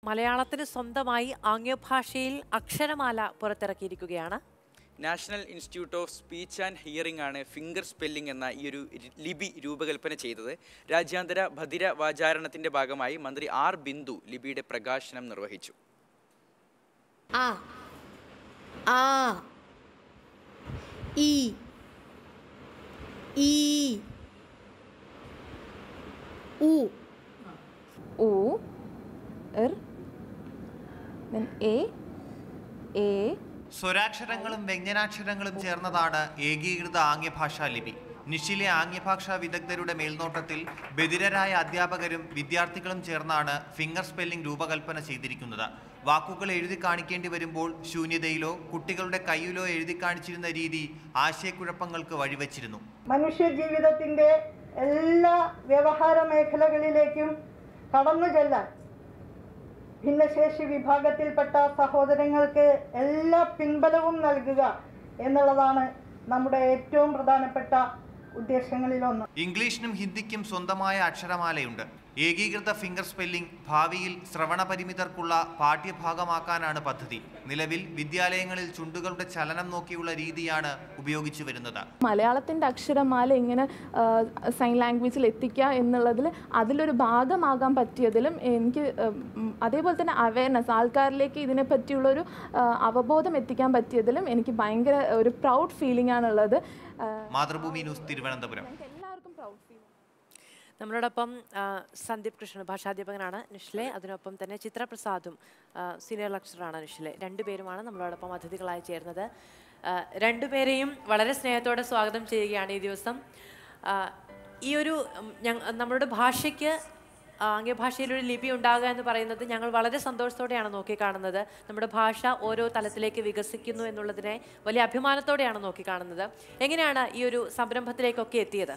മലയാളത്തിന് സ്വന്തമായി ആംഗ്യഭാഷയിൽ അക്ഷരമാല പുറത്തിറക്കിയിരിക്കുകയാണ് National Institute of Speech and Hearing ആണ് ഫിംഗർ സ്പെല്ലിംഗ് എന്ന ഈ ഒരു രി- ലിപി രൂപകൽപ്പന ചെയ്തത് രാജ്യാന്തര ഭദിര വാചാരണത്തിന്റെ ഭാഗമായി മന്ത്രി ആർ ബിന്ദു ലിപിയുടെ പ്രകാശനം നിർവഹിച്ചു ആ ആ ഇ ഈ ഉ U, R, then A, A, സ്വരാക്ഷരങ്ങളും വ്യഞ്ജനാക്ഷരങ്ങളും ചേർന്നതാണ് ഏകീകൃത ആംഗ്യഭാഷാ ലിപി നിഷിലെ ആംഗ്യഭാഷാ വിദഗ്ധരുടെ മേൽനോട്ടത്തിൽ ബധിരരായ അധ്യാപകരും വിദ്യാർത്ഥികളും ചേർന്നാണ് ഫിംഗർ സ്പെല്ലിംഗ് രൂപകൽപ്പന ചെയ്തിരിക്കുന്നത് വാക്കുകൾ എഴുതി കാണിക്കേണ്ടി വരുമ്പോൾ ശൂന്യതയിലോ കുട്ടികളുടെ കയ്യിലോ എഴുതി കാണിച്ചിരുന്ന രീതി ആശയക്കുഴപ്പങ്ങൾക്ക് വഴിവെച്ചിരുന്നു മനുഷ്യ ജീവിതത്തിൻ്റെ എല്ലാ വ്യവഹാര മേഖലകളിലേക്കും കടന്നു ചെല്ലാൻ ഭിന്നശേഷി വിഭാഗത്തിൽപ്പെട്ട സഹോദരങ്ങൾക്ക് എല്ലാ പിൻബലവും നൽകുക എന്നുള്ളതാണ് നമ്മുടെ ഏറ്റവും പ്രധാനപ്പെട്ട ഉദ്ദേശങ്ങളിലൊന്ന് ഇംഗ്ലീഷിനും ഹിന്ദിക്കും സ്വന്തമായ അക്ഷരമാലയുണ്ട് ഏകീകൃത ഫിംഗർ സ്പെല്ലിംഗ് ഭാവിയിൽ ശ്രവണ പരിമിതർക്കുള്ള പാഠ്യഭാഗമാക്കാനാണ് പദ്ധതി നിലവിൽ വിദ്യാലയങ്ങളിൽ ചുണ്ടുകളുടെ ചലനം നോക്കിയുള്ള രീതിയാണ് ഉപയോഗിച്ചു വരുന്നത് മലയാളത്തിൻ്റെ അക്ഷരമാല ഇങ്ങനെ സൈൻ ലാംഗ്വേജിൽ എത്തിക്കുക എന്നുള്ളതിൽ അതിലൊരു ഭാഗമാകാൻ പറ്റിയതിലും എനിക്ക് ഉം, അതേപോലെ തന്നെ അവയർനെസ് ആൾക്കാരിലേക്ക് ഇതിനെ പറ്റിയുള്ളൊരു ആ, അവബോധം എത്തിക്കാൻ പറ്റിയതിലും എനിക്ക് ഭയങ്കര ഒരു പ്രൗഡ് ഫീലിംഗ് ആണുള്ളത് ആ, മാതൃഭൂമി ന്യൂസ് തിരുവനന്തപുരം എനിക്ക് എല്ലാവർക്കും പ്രൗഡ് ഫീലിംഗ് നമ്മളോടൊപ്പം ആ, സന്ദീപ് കൃഷ്ണൻ ഭാഷാധ്യാപകനാണ് നിഷിലെ അതിനൊപ്പം തന്നെ ചിത്രപ്രസാദും ആ, സീനിയർ ലെക്ചറാണ് നിഷിലെ രണ്ടുപേരുമാണ് നമ്മളോടൊപ്പം അതിഥികളായി ചേർന്നത് ആ, രണ്ടുപേരെയും വളരെ സ്നേഹത്തോടെ സ്വാഗതം ചെയ്യുകയാണ് ഈ ദിവസം ആ, ഈ ഒരു ഉം, ഞങ്ങ നമ്മളുടെ ഭാഷയ്ക്ക് ആംഗ്യഭാഷയിലൊരു ലിപി ഉണ്ടാകുക എന്ന് പറയുന്നത് ഞങ്ങൾ വളരെ സന്തോഷത്തോടെയാണ് നോക്കിക്കാണുന്നത് നമ്മുടെ ഭാഷ ഓരോ തലത്തിലേക്ക് വികസിക്കുന്നു എന്നുള്ളതിനെ വലിയ അഭിമാനത്തോടെയാണ് നോക്കിക്കാണുന്നത് എങ്ങനെയാണ് ഈ ഒരു സംരംഭത്തിലേക്കൊക്കെ എത്തിയത്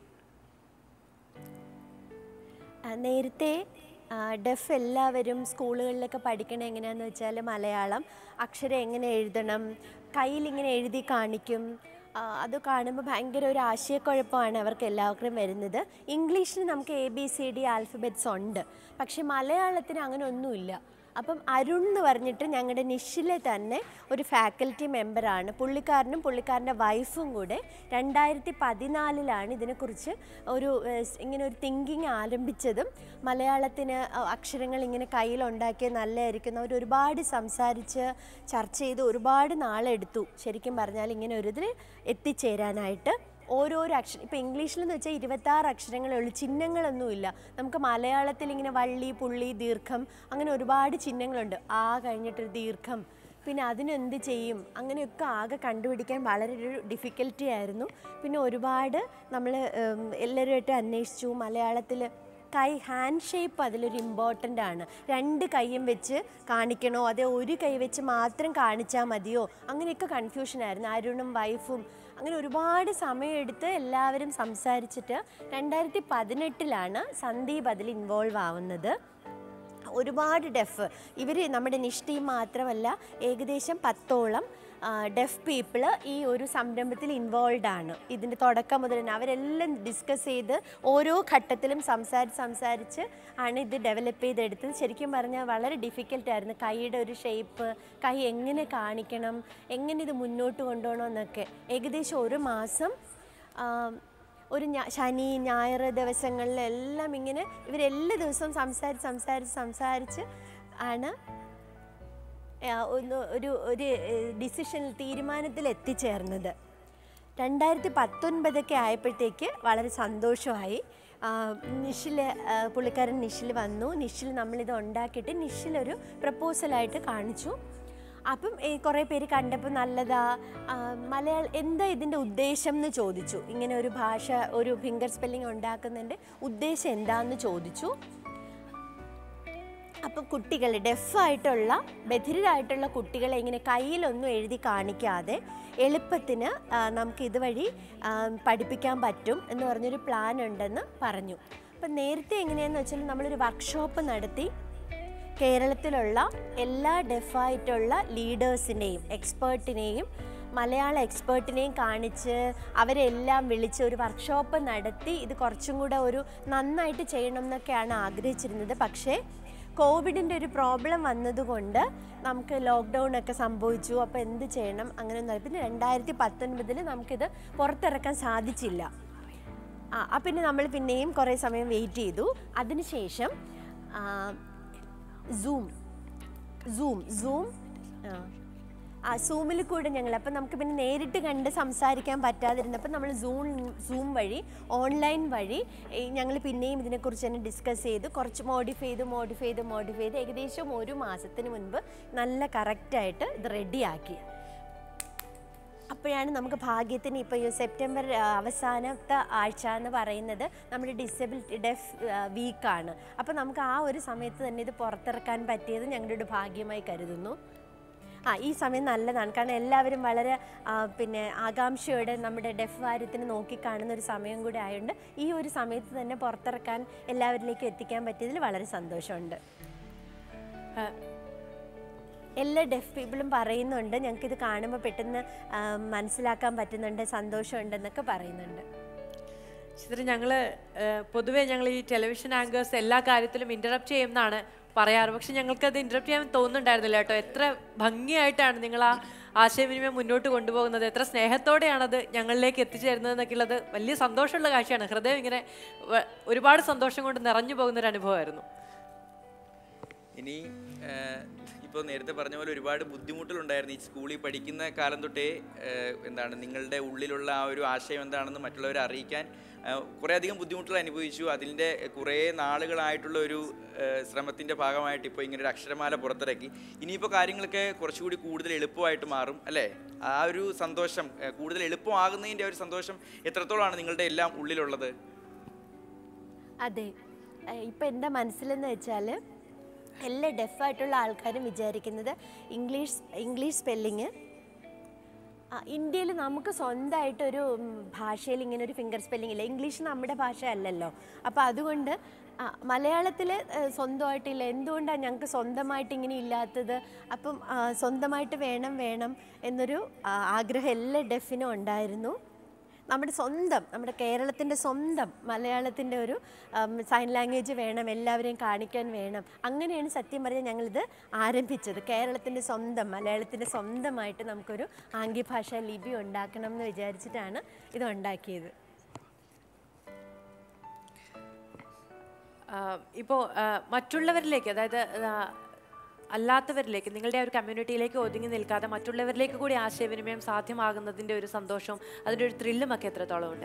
ആ, നേരത്തെ ആ, ഡെഫ് എല്ലാവരും സ്കൂളുകളിലൊക്കെ പഠിക്കണത് എങ്ങനെയാണെന്ന് വെച്ചാൽ മലയാളം അക്ഷരം എങ്ങനെ എഴുതണം കയ്യിൽ ഇങ്ങനെ എഴുതി കാണിക്കും ആ, അത് കാണുമ്പോൾ ഭയങ്കര ഒരു ആശയക്കുഴപ്പമാണ് അവർക്ക് എല്ലാവർക്കും വരുന്നത് ഇംഗ്ലീഷിന് നമുക്ക് A B C D alphabets ഉണ്ട് പക്ഷേ മലയാളത്തിന് അങ്ങനെ ഒന്നുമില്ല അപ്പം അരുൺ എന്ന് പറഞ്ഞിട്ട് ഞങ്ങളുടെ നിഷിലെ തന്നെ ഒരു ഫാക്കൽറ്റി മെമ്പറാണ് പുള്ളിക്കാരനും പുള്ളിക്കാരൻ്റെ വൈഫും കൂടെ രണ്ടായിരത്തി പതിനാലിലാണ് ഇതിനെക്കുറിച്ച് ഒരു ഏഹ്, സ് ഇങ്ങനെ ഒരു തിങ്കിങ് ആരംഭിച്ചതും മലയാളത്തിന് അ- അക്ഷരങ്ങൾ ഇങ്ങനെ കയ്യിലുണ്ടാക്കിയത് നല്ലതായിരിക്കും അവർ ഒരുപാട് സംസാരിച്ച് ചർച്ച ചെയ്ത് ഒരുപാട് നാളെടുത്തു ശരിക്കും പറഞ്ഞാൽ ഇങ്ങനെ ഒരു ഇതിൽ എത്തിച്ചേരാനായിട്ട് ഓരോരോ അക്ഷരം ഇപ്പോൾ ഇംഗ്ലീഷിലെന്ന് വെച്ചാൽ ഇരുപത്താറ് അക്ഷരങ്ങളേ ഉള്ളൂ ചിഹ്നങ്ങളൊന്നുമില്ല നമുക്ക് മലയാളത്തിൽ ഇങ്ങനെ വള്ളി പുള്ളി ദീർഘം അങ്ങനെ ഒരുപാട് ചിഹ്നങ്ങളുണ്ട് ആ കഴിഞ്ഞിട്ടൊരു ദീർഘം പിന്നെ അതിനെന്ത് ചെയ്യും അങ്ങനെയൊക്കെ ആകെ കണ്ടുപിടിക്കാൻ വളരെ ഒരു ഡിഫിക്കൽറ്റി ആയിരുന്നു പിന്നെ ഒരുപാട് നമ്മൾ എല്ലാവരുമായിട്ട് അന്വേഷിച്ചു മലയാളത്തിൽ കൈ ഹാൻഡ് ഷേപ്പ് അതിലൊരു ഇമ്പോർട്ടൻ്റ് ആണ് രണ്ട് കൈയും വെച്ച് കാണിക്കണോ അതേ ഒരു കൈ വെച്ച് മാത്രം കാണിച്ചാൽ മതിയോ അങ്ങനെയൊക്കെ കൺഫ്യൂഷനായിരുന്നു അരുണും വൈഫും അങ്ങനെ ഒരുപാട് സമയമെടുത്ത് എല്ലാവരും സംസാരിച്ചിട്ട് രണ്ടായിരത്തി പതിനെട്ടിലാണ് സന്ദീപ് അതിൽ ഇൻവോൾവ് ആവുന്നത് ഒരുപാട് ഡെഫ് ഇവർ നമ്മുടെ നിഷ് ടീം മാത്രമല്ല ഏകദേശം പത്തോളം ഡെഫ് പീപ്പിൾ ഈ ഒരു സംരംഭത്തിൽ ഇൻവോൾവ് ആണ് ഇതിൻ്റെ തുടക്കം മുതൽ തന്നെ അവരെല്ലാം ഡിസ്കസ് ചെയ്ത് ഓരോ ഘട്ടത്തിലും സംസാരിച്ച് സംസാരിച്ച് ആണ് ഇത് ഡെവലപ്പ് ചെയ്തെടുത്തത് ശരിക്കും പറഞ്ഞാൽ വളരെ ഡിഫിക്കൽട്ടായിരുന്നു കൈയുടെ ഒരു ഷേപ്പ് കൈ എങ്ങനെ കാണിക്കണം എങ്ങനെ ഇത് മുന്നോട്ട് കൊണ്ടുപോകണം എന്നൊക്കെ ഏകദേശം ഒരു മാസം ആ, ഒരു ഞാ ശനി ഞായർ ദിവസങ്ങളിലെല്ലാം ഇങ്ങനെ ഇവരെല്ലാ ദിവസവും സംസാരിച്ച് സംസാരിച്ച് സംസാരിച്ച് ആണ് ആ, ഒന്ന് ഒരു ഒരു ഡിസിഷനിൽ തീരുമാനത്തിൽ എത്തിച്ചേർന്നത് രണ്ടായിരത്തി പത്തൊൻപതൊക്കെ ആയപ്പോഴത്തേക്ക് വളരെ സന്തോഷമായി ആ, നിഷിൽ ആ, പുള്ളിക്കാരൻ നിഷിൽ വന്നു നിഷിൽ നമ്മളിത് ഉണ്ടാക്കിയിട്ട് നിഷിലൊരു പ്രപ്പോസലായിട്ട് കാണിച്ചു അപ്പം ഈ കുറേ പേര് കണ്ടപ്പോൾ നല്ലതാ ആ, മലയാളം എന്താ ഇതിൻ്റെ ഉദ്ദേശം എന്ന് ചോദിച്ചു ഇങ്ങനെ ഒരു ഭാഷ ഒരു ഫിംഗർ സ്പെല്ലിംഗ് ഉണ്ടാക്കുന്നതിൻ്റെ ഉദ്ദേശം എന്താന്ന് ചോദിച്ചു അപ്പം കുട്ടികൾ ഡെഫായിട്ടുള്ള ബധിരരായിട്ടുള്ള കുട്ടികളെ ഇങ്ങനെ കയ്യിലൊന്നും എഴുതി കാണിക്കാതെ എളുപ്പത്തിന് ആ, നമുക്ക് ഇതുവഴി ആ, പഠിപ്പിക്കാൻ പറ്റും എന്ന് പറഞ്ഞൊരു പ്ലാൻ ഉണ്ടെന്ന് പറഞ്ഞു അപ്പം നേരത്തെ എങ്ങനെയാന്ന് വെച്ചാൽ നമ്മളൊരു വർക്ക്ഷോപ്പ് നടത്തി കേരളത്തിലുള്ള എല്ലാ ഡെഫായിട്ടുള്ള ലീഡേഴ്സിനെയും എക്സ്പേർട്ടിനെയും മലയാള എക്സ്പേർട്ടിനെയും കാണിച്ച് അവരെല്ലാം വിളിച്ച് ഒരു വർക്ക്ഷോപ്പ് നടത്തി ഇത് കുറച്ചും കൂടെ ഒരു നന്നായിട്ട് ചെയ്യണം എന്നൊക്കെയാണ് ആഗ്രഹിച്ചിരുന്നത് പക്ഷേ കോവിഡിൻ്റെ ഒരു പ്രോബ്ലം വന്നതുകൊണ്ട് നമുക്ക് ലോക്ക്ഡൗൺ ഒക്കെ സംഭവിച്ചു അപ്പോൾ എന്ത് ചെയ്യണം അങ്ങനെ ഒന്നും പിന്നെ രണ്ടായിരത്തി പത്തൊൻപതിൽ നമുക്കിത് പുറത്തിറക്കാൻ സാധിച്ചില്ല ആ ആ, പിന്നെ നമ്മൾ പിന്നെയും കുറേ സമയം വെയിറ്റ് ചെയ്തു അതിനുശേഷം സൂം സൂം സൂം ആ ആ സൂമിൽ കൂടെ ഞങ്ങൾ അപ്പം നമുക്ക് പിന്നെ നേരിട്ട് കണ്ട് സംസാരിക്കാൻ പറ്റാതിരുന്നപ്പോൾ നമ്മൾ സൂം സൂം വഴി ഓൺലൈൻ വഴി ഞങ്ങൾ പിന്നെയും ഇതിനെക്കുറിച്ച് തന്നെ ഡിസ്കസ് ചെയ്ത് കുറച്ച് മോഡിഫൈ ചെയ്ത് മോഡിഫൈ ചെയ്ത് മോഡിഫൈ ചെയ്ത് ഏകദേശം ഒരു മാസത്തിന് മുൻപ് നല്ല കറക്റ്റായിട്ട് ഇത് റെഡിയാക്കി അപ്പോഴാണ് നമുക്ക് ഭാഗ്യത്തിന് ഇപ്പോൾ ഈ സെപ്റ്റംബർ ആ, അവസാനത്തെ ആഴ്ച എന്ന് പറയുന്നത് നമ്മുടെ ഡിസബിലിറ്റി ഡെഫ് വീക്കാണ് അപ്പോൾ നമുക്ക് ആ ഒരു സമയത്ത് തന്നെ ഇത് പുറത്തിറക്കാൻ പറ്റിയത് ഞങ്ങളുടെ ഒരു ഭാഗ്യമായി കരുതുന്നു ആ ഈ സമയം നല്ലതാണ് കാരണം എല്ലാവരും വളരെ ആ, പിന്നെ ആകാംക്ഷയോടെ നമ്മുടെ ഡെഫ് വാര്യത്തിന് നോക്കിക്കാണുന്ന ഒരു സമയം കൂടി ആയതുകൊണ്ട് ഈ ഒരു സമയത്ത് തന്നെ പുറത്തിറക്കാൻ എല്ലാവരിലേക്കും എത്തിക്കാൻ പറ്റിയതിൽ വളരെ സന്തോഷമുണ്ട് ആ, എല്ലാ ഡെഫ് പീപ്പിളും പറയുന്നുണ്ട് ഞങ്ങൾക്ക് ഇത് കാണുമ്പോൾ പെട്ടെന്ന് ആ, മനസ്സിലാക്കാൻ പറ്റുന്നുണ്ട് സന്തോഷമുണ്ടെന്നൊക്കെ പറയുന്നുണ്ട് ചിത്ര ഞങ്ങള് ഏഹ്, പൊതുവെ ഞങ്ങൾ ഈ ടെലിവിഷൻ ആങ്കേഴ്സ് എല്ലാ കാര്യത്തിലും ഇന്ററപ്റ്റ് ചെയ്യുന്നതാണ് പറയാറ് പക്ഷെ ഞങ്ങൾക്കത് ഇന്ററപ്റ്റ് ചെയ്യാൻ തോന്നുന്നുണ്ടായിരുന്നില്ല കേട്ടോ എത്ര ഭംഗിയായിട്ടാണ് നിങ്ങൾ ആ ആശയവിനിമയം മുന്നോട്ട് കൊണ്ടുപോകുന്നത് എത്ര സ്നേഹത്തോടെയാണ് അത് ഞങ്ങളിലേക്ക് എത്തിച്ചേരുന്നത് എന്നൊക്കെയുള്ളത് വലിയ സന്തോഷമുള്ള കാഴ്ചയാണ് ഹൃദയം ഇങ്ങനെ വ- ഒരുപാട് സന്തോഷം കൊണ്ട് നിറഞ്ഞു പോകുന്ന ഒരു അനുഭവമായിരുന്നു ഇനി ഇപ്പോൾ നേരത്തെ പറഞ്ഞ പോലെ ഒരുപാട് ബുദ്ധിമുട്ടുകളുണ്ടായിരുന്നു ഈ സ്കൂളിൽ പഠിക്കുന്ന കാലം തൊട്ടേ ഏഹ്, എന്താണ് നിങ്ങളുടെ ഉള്ളിലുള്ള ആ ഒരു ആശയം എന്താണെന്ന് മറ്റുള്ളവരെ അറിയിക്കാൻ ഏഹ്, കുറേയധികം ബുദ്ധിമുട്ടുകൾ അനുഭവിച്ചു അതിൻ്റെ കുറേ നാളുകളായിട്ടുള്ള ഒരു ഏഹ്, ശ്രമത്തിൻ്റെ ഭാഗമായിട്ട് ഇപ്പോൾ ഇങ്ങനെ ഒരു അക്ഷരമാല പുറത്തിറക്കി ഇനിയിപ്പോൾ കാര്യങ്ങളൊക്കെ കുറച്ചുകൂടി കൂടുതൽ എളുപ്പമായിട്ട് മാറും അല്ലേ ആ ഒരു സന്തോഷം ഏഹ്, കൂടുതൽ എളുപ്പമാകുന്നതിൻ്റെ ആ ഒരു സന്തോഷം എത്രത്തോളമാണ് നിങ്ങളുടെ എല്ലാം ഉള്ളിലുള്ളത് അതെ ഏഹ് ഇപ്പം എൻ്റെ മനസ്സിലെന്ന് വെച്ചാൽ എല്ലാ ഡെഫായിട്ടുള്ള ആൾക്കാരും വിചാരിക്കുന്നത് ഇംഗ്ലീഷ് ഇംഗ്ലീഷ് സ്പെല്ലിങ് ഇന്ത്യയിൽ നമുക്ക് സ്വന്തമായിട്ടൊരു ഉം, ഭാഷയിൽ ഇങ്ങനെ ഒരു ഫിംഗർ സ്പെല്ലിംഗ് ഇല്ല ഇംഗ്ലീഷ് നമ്മുടെ ഭാഷ അല്ലല്ലോ അപ്പോൾ അതുകൊണ്ട് മലയാളത്തിൽ സ്വന്തമായിട്ടില്ല എന്തുകൊണ്ടാണ് ഞങ്ങൾക്ക് സ്വന്തമായിട്ട് ഇങ്ങനെ ഇല്ലാത്തത് അപ്പം ആ, സ്വന്തമായിട്ട് വേണം വേണം എന്നൊരു ആ, ആഗ്രഹം എല്ലാ ഡെഫിനും ഉണ്ടായിരുന്നു നമ്മുടെ സ്വന്തം നമ്മുടെ കേരളത്തിൻ്റെ സ്വന്തം മലയാളത്തിൻ്റെ ഒരു സൈൻ ലാംഗ്വേജ് വേണം എല്ലാവരെയും കാണിക്കാൻ വേണം അങ്ങനെയാണ് സത്യം പറഞ്ഞാൽ ഞങ്ങളിത് ആരംഭിച്ചത് കേരളത്തിൻ്റെ സ്വന്തം മലയാളത്തിൻ്റെ സ്വന്തമായിട്ട് നമുക്കൊരു ആംഗ്യഭാഷാ ലിപി ഉണ്ടാക്കണം എന്ന് വിചാരിച്ചിട്ടാണ് ഇത് ഉണ്ടാക്കിയത് ഇപ്പോൾ മറ്റുള്ളവരിലേക്ക് അതായത് ആ, അല്ലാത്തവരിലേക്ക് നിങ്ങളുടെ ആ ഒരു കമ്മ്യൂണിറ്റിയിലേക്ക് ഒതുങ്ങി നിൽക്കാതെ മറ്റുള്ളവരിലേക്ക് കൂടി ആശയവിനിമയം സാധ്യമാകുന്നതിൻ്റെ ഒരു സന്തോഷവും അതിൻ്റെ ഒരു ത്രില്ലും ഒക്കെ എത്രത്തോളം ഉണ്ട്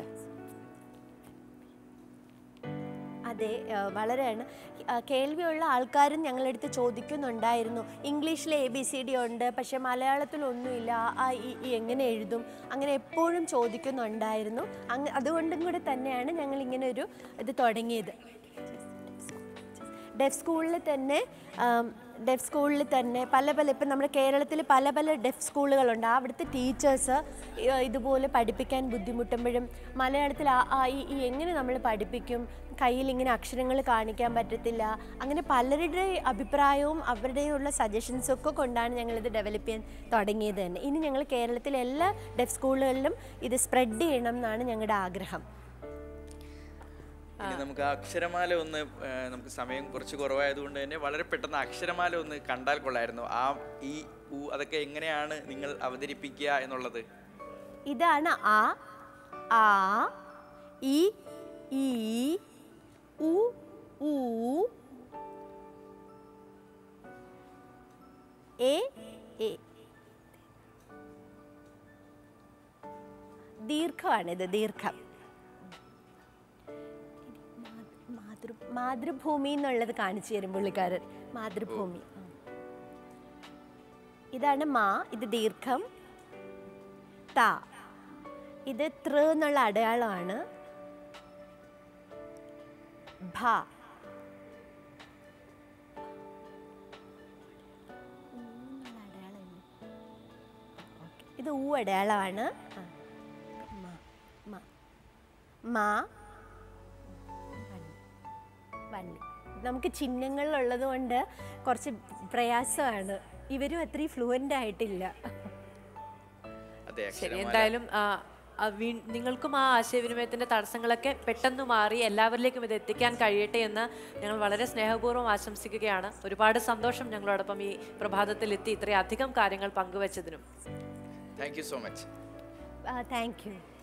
അതെ ആ, വളരെയാണ് ആ, കേൾവിയുള്ള ആൾക്കാരും ഞങ്ങളടുത്ത് ചോദിക്കുന്നുണ്ടായിരുന്നു ഇംഗ്ലീഷിൽ എ ബി സി ഡി ഉണ്ട് പക്ഷേ മലയാളത്തിലൊന്നുമില്ല ആ, ആ ഈ ഈ എങ്ങനെ എഴുതും അങ്ങനെ എപ്പോഴും ചോദിക്കുന്നുണ്ടായിരുന്നു അങ്ങ് അതുകൊണ്ടും കൂടെ തന്നെയാണ് ഞങ്ങൾ ഇങ്ങനെ ഒരു ഇത് തുടങ്ങിയത് ഡെഫ് സ്കൂളിൽ തന്നെ ആം, ഡെഫ് സ്കൂളിൽ തന്നെ പല പല ഇപ്പം നമ്മുടെ കേരളത്തിൽ പല പല ഡെഫ് സ്കൂളുകളുണ്ട് അവിടുത്തെ ടീച്ചേഴ്സ് ഇതുപോലെ പഠിപ്പിക്കാൻ ബുദ്ധിമുട്ടുമ്പോഴും മലയാളത്തിൽ ആ ആ ഈ ഈ എങ്ങനെ നമ്മൾ പഠിപ്പിക്കും കയ്യിൽ ഇങ്ങനെ അക്ഷരങ്ങൾ കാണിക്കാൻ പറ്റത്തില്ല അങ്ങനെ പലരുടെ അഭിപ്രായവും അവരുടെയുള്ള സജഷൻസും ഒക്കെ കൊണ്ടാണ് ഞങ്ങളിത് ഡെവലപ്പ് ചെയ്യാൻ തുടങ്ങിയത് തന്നെ ഇനി ഞങ്ങൾ കേരളത്തിലെ എല്ലാ ഡെഫ് സ്കൂളുകളിലും ഇത് സ്പ്രെഡ് ചെയ്യണം എന്നാണ് ഞങ്ങളുടെ ആഗ്രഹം ഇനി നമുക്ക് ആ അക്ഷരമാല ഒന്ന് ആ, നമുക്ക് സമയം കുറച്ച് കുറവായതുകൊണ്ട് തന്നെ വളരെ പെട്ടെന്ന് അക്ഷരമാല ഒന്ന് കണ്ടാൽ കൊള്ളായിരുന്നു ആ ഈ ഉ അതൊക്കെ എങ്ങനെയാണ് നിങ്ങൾ അവതരിപ്പിക്കുക എന്നുള്ളത് ഇതാണ് ആ ആ ഇ ഈ ഉ ഊ എ എ ദീർഘമാണിത് ദീർഘം മാതൃ മാതൃഭൂമി എന്നുള്ളത് കാണിച്ചു തരും പുള്ളിക്കാരൻ മാതൃഭൂമി ആ. ഇതാണ് മാ ഇത് ദീർഘം ത ഇത് തൃ എന്നുള്ള അടയാളമാണ് ഭ എന്നുള്ള അടയാളമില്ലേ? ഓക്കേ. ഇത് ഊ അടയാളമാണ് ആ. മ, മ. മ വള്ളി. വള്ളി നമുക്ക് ചിഹ്നങ്ങളിലുള്ളത് കൊണ്ട് കുറച്ച് പ്രയാസമാണ് ഇവരും അത്രയും ഫ്ലുവൻ്റ് ആയിട്ടില്ല അതെ ശരി അക്ഷരമാല എന്തായാലും ആ, ആ വീ- നിങ്ങൾക്കും ആ ആശയവിനിമയത്തിന്റെ തടസ്സങ്ങളൊക്കെ പെട്ടെന്ന് മാറി എല്ലാവരിലേക്കും ഇത് എത്തിക്കാൻ കഴിയട്ടെ എന്ന് ഞങ്ങൾ വളരെ സ്നേഹപൂർവ്വം ആശംസിക്കുകയാണ് ഒരുപാട് സന്തോഷം ഞങ്ങളോടൊപ്പം ഈ പ്രഭാതത്തിൽ എത്തി ഇത്രയധികം കാര്യങ്ങൾ പങ്കുവച്ചതിനും thank you so much thank U